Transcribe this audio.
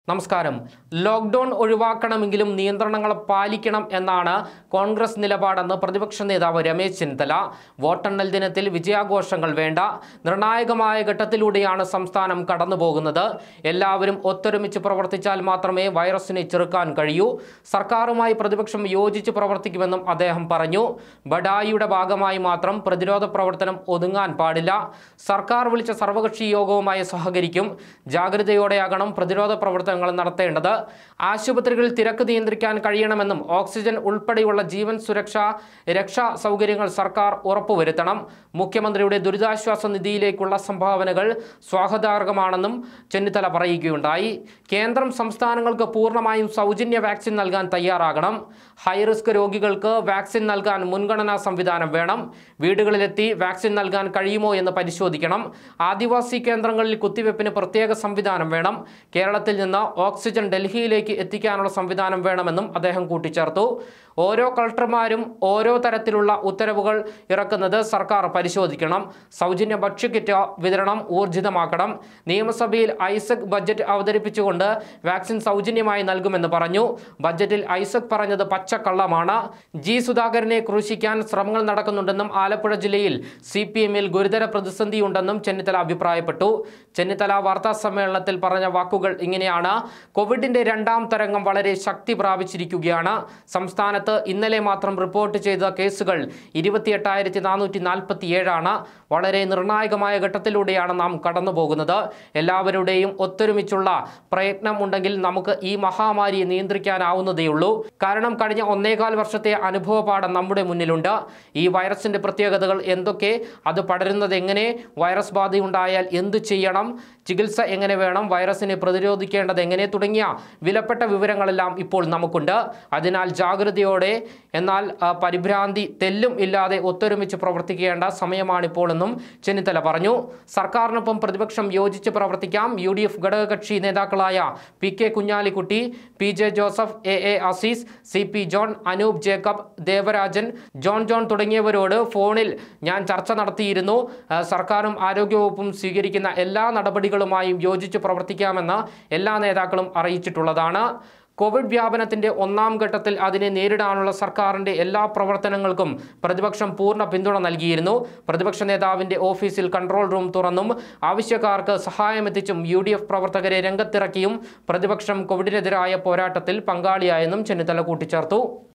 നമസ്കാരം ലോക്ക്ഡൌൺ ഒഴിവാക്കണമെങ്കിലും നിയന്ത്രണങ്ങൾ പാലിക്കണം എന്നാണ് കോൺഗ്രസ് നിലപാടെന്ന് പ്രതിപക്ഷ നേതാവ് രമേശ് ചെന്നിത്തല വോട്ടെണ്ണൽ ദിനത്തിൽ വിജയാഘോഷങ്ങൾ വേണ്ട നിർണായകമായ ഘട്ടത്തിലൂടെയാണ് സംസ്ഥാനം കടന്നുപോകുന്നത് എല്ലാവരും ഒത്തൊരുമിച്ച് പ്രവർത്തിച്ചാൽ മാത്രമേ വൈറസിനെ ചെറുക്കാൻ കഴിയൂ സർക്കാരുമായി പ്രതിപക്ഷം യോജിച്ച് പ്രവർത്തിക്കുമെന്നും അദ്ദേഹം പറഞ്ഞു ബഡായിയുടെ ഭാഗമായി മാത്രം പ്രതിരോധ പ്രവർത്തനം ഒതുങ്ങാൻ പാടില്ല സർക്കാർ വിളിച്ച സർവകക്ഷി യോഗവുമായി സഹകരിക്കും ജാഗ്രതയോടെയാകണം പ്രതിരോധ പ്രവർത്തനങ്ങൾ നടത്തേണ്ടത് ആശുപത്രികളിൽ തിരക്ക് നിയന്ത്രിക്കാൻ കഴിയണമെന്നും ഓക്സിജൻ ഉൾപ്പെടെയുള്ള ജീവൻ സുരക്ഷാ രക്ഷാ സൗകര്യങ്ങൾ സർക്കാർ ഉറപ്പുവരുത്തണം മുഖ്യമന്ത്രിയുടെ ദുരിതാശ്വാസ നിധിയിലേക്കുള്ള സംഭാവനകൾ സ്വാഗതാർഹമാണെന്നും ചെന്നിത്തല പറയുകയുണ്ടായി കേന്ദ്രം സംസ്ഥാനങ്ങൾക്ക് പൂർണ്ണമായും സൗജന്യ വാക്സിൻ നൽകാൻ തയ്യാറാകണം ഹൈറിസ്ക് രോഗികൾക്ക് വാക്സിൻ നൽകാൻ മുൻഗണനാ സംവിധാനം വേണം വീടുകളിലെത്തി വാക്സിൻ നൽകാൻ കഴിയുമോ എന്ന് പരിശോധിക്കണം ആദിവാസി കേന്ദ്രങ്ങളിൽ കുത്തിവെപ്പിന് പ്രത്യേക സംവിധാനം വേണം കേരളത്തിൽ നിന്ന് ഓക്സിജൻ ഡൽഹിയിലേക്ക് എത്തിക്കാനുള്ള സംവിധാനം വേണമെന്നും അദ്ദേഹം കൂട്ടിച്ചേർത്തു ഓരോ കളക്ടർമാരും ഓരോ തരത്തിലുള്ള ഉത്തരവുകൾ ഇറക്കുന്നത് സർക്കാർ പരിശോധിക്കണം സൗജന്യ ഭക്ഷ്യക്കിറ്റ് വിതരണം ഊർജിതമാക്കണം നിയമസഭയിൽ ഐസക് ബജറ്റ് അവതരിപ്പിച്ചുകൊണ്ട് വാക്സിൻ സൗജന്യമായി നൽകുമെന്ന് പറഞ്ഞു ബജറ്റിൽ ഐസക് പറഞ്ഞത് പച്ചക്കള്ളമാണ് ജി സുധാകരനെ ക്രൂശിക്കാൻ ശ്രമങ്ങൾ നടക്കുന്നുണ്ടെന്നും ആലപ്പുഴ ജില്ലയിൽ സി പി എമ്മിൽ ഗുരുതര പ്രതിസന്ധിയുണ്ടെന്നും ചെന്നിത്തല അഭിപ്രായപ്പെട്ടു ചെന്നിത്തല വാർത്താ സമ്മേളനത്തിൽ പറഞ്ഞ വാക്കുകൾ ഇങ്ങനെയാണ് കോവിഡിന്റെ രണ്ടാം തരംഗം വളരെ ശക്തി പ്രാപിച്ചിരിക്കുകയാണ് സംസ്ഥാനത്ത് ഇന്നലെ മാത്രം റിപ്പോർട്ട് ചെയ്ത കേസുകൾ ഇരുപത്തിയെട്ടായിരത്തി നാനൂറ്റി നാൽപ്പത്തി ഏഴാണ് വളരെ നിർണായകമായ ഘട്ടത്തിലൂടെയാണ് നാം കടന്നു പോകുന്നത് എല്ലാവരുടെയും ഒത്തൊരുമിച്ചുള്ള പ്രയത്നം ഉണ്ടെങ്കിൽ നമുക്ക് ഈ മഹാമാരിയെ നിയന്ത്രിക്കാനാവുന്നതേയുള്ളൂ കാരണം കഴിഞ്ഞ ഒന്നേകാൽ വർഷത്തെ അനുഭവപാഠം നമ്മുടെ മുന്നിലുണ്ട് ഈ വൈറസിന്റെ പ്രത്യേകതകൾ എന്തൊക്കെ അത് പടരുന്നത് എങ്ങനെ വൈറസ് ബാധയുണ്ടായാൽ എന്തു ചെയ്യണം ചികിത്സ എങ്ങനെ വേണം വൈറസിനെ പ്രതിരോധിക്കേണ്ടത് എങ്ങനെ തുടങ്ങിയ വിലപ്പെട്ട വിവരങ്ങളെല്ലാം ഇപ്പോൾ നമുക്കുണ്ട് അതിനാൽ ജാഗ്രതയോടെ എന്നാൽ ആ, പരിഭ്രാന്തി തെല്ലും ഇല്ലാതെ ഒത്തൊരുമിച്ച് പ്രവർത്തിക്കേണ്ട സമയമാണിപ്പോൾ എന്നും ചെന്നിത്തല പറഞ്ഞു സർക്കാരിനൊപ്പം പ്രതിപക്ഷം യോജിച്ച് പ്രവർത്തിക്കാം യു ഡി എഫ് ഘടകകക്ഷി നേതാക്കളായ P K Kunhalikutty P J Joseph A A Azeez C P John Anoop Jacob Devarajan John John തുടങ്ങിയവരോട് ഫോണിൽ ഞാൻ ചർച്ച നടത്തിയിരുന്നു ആ, സർക്കാരും ആരോഗ്യവകുപ്പും സ്വീകരിക്കുന്ന എല്ലാ നടപടികളുമായും യോജിച്ച് പ്രവർത്തിക്കാമെന്ന് എല്ലാ നേതാക്കളും അറിയിച്ചിട്ടുള്ളതാണ് കോവിഡ് വ്യാപനത്തിന്റെ ഒന്നാം ഘട്ടത്തിൽ അതിനെ നേരിടാനുള്ള സർക്കാരിന്റെ എല്ലാ പ്രവർത്തനങ്ങൾക്കും പ്രതിപക്ഷം പൂർണ്ണ പിന്തുണ നൽകിയിരുന്നു പ്രതിപക്ഷ നേതാവിന്റെ ഓഫീസിൽ കൺട്രോൾ റൂം തുറന്നും ആവശ്യക്കാർക്ക് സഹായമെത്തിച്ചും യു ഡി എഫ് പ്രവർത്തകരെ രംഗത്തിറക്കിയും പ്രതിപക്ഷം കോവിഡിനെതിരായ പോരാട്ടത്തിൽ പങ്കാളിയായെന്നും ചെന്നിത്തല കൂട്ടിച്ചേർത്തു